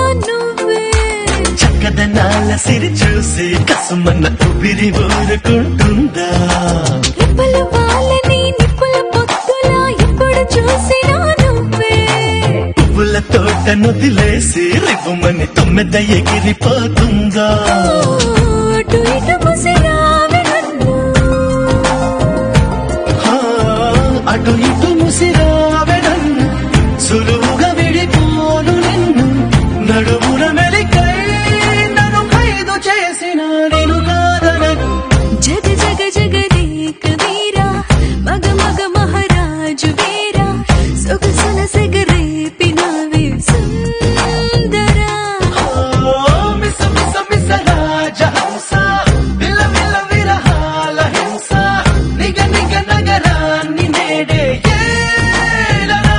నువ్వే చక్కదనాల సిరి చూసి కసుమన్న ఊపిరి ఊరుకుంటుందా రెప్పల వాళ్ళని నిప్పుల పొత్తులా ఎప్పుడు చూసినా నువ్వే పువ్వుల తోట నొదిలేసి రివ్వుమని తొమ్మిద ఎగిరిపోతుందా అటు ఇటు ముసిరావే నన్ను ఆ, అటు ఇటు ముసిరావెడన్ సులువుగా విడిపోను నిన్ను నడుమున మెలికై నన్ను ఖైదు చేసిన నేను కాదనను జగ జగ జగదేక వీరా మగ మగ మహారాజు వీరా సొగసుల సెగరేపినవే సుందరా మిస మిస మిస రాజహంస విల విల విరహాల హింస నిగ నిగ నగరాన్ని నేడే ఏలనా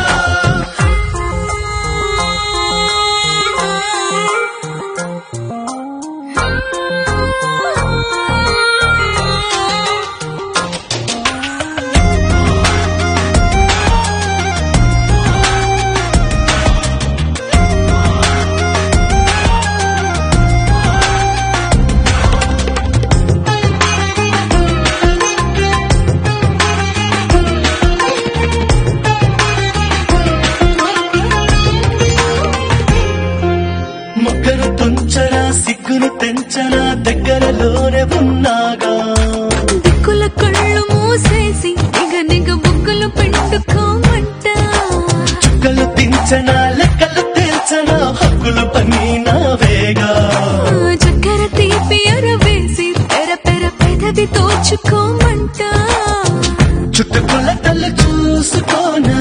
మొక్కను తుంచరా సిగ్గును తెంచరా దగ్గరలోనే ఉన్నాగా దిక్కుల కళ్ళు మూసేసి నిగ నిగ బుగ్గలు పెట్టుకోమంట చుక్కలు తించనా లెక్కలు తేల్చనా హక్కులు పని నావేగా చక్కెర తీపి అరవేసి పెర పెర పెదవి తోచుకోమంట చుట్టుకుల తల్లి చూసుకోనా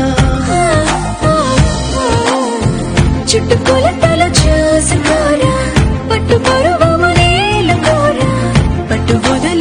చుట్టుకొలతలు చూసుకోరా పట్టు పరువము నేల కోరా పట్టు వదల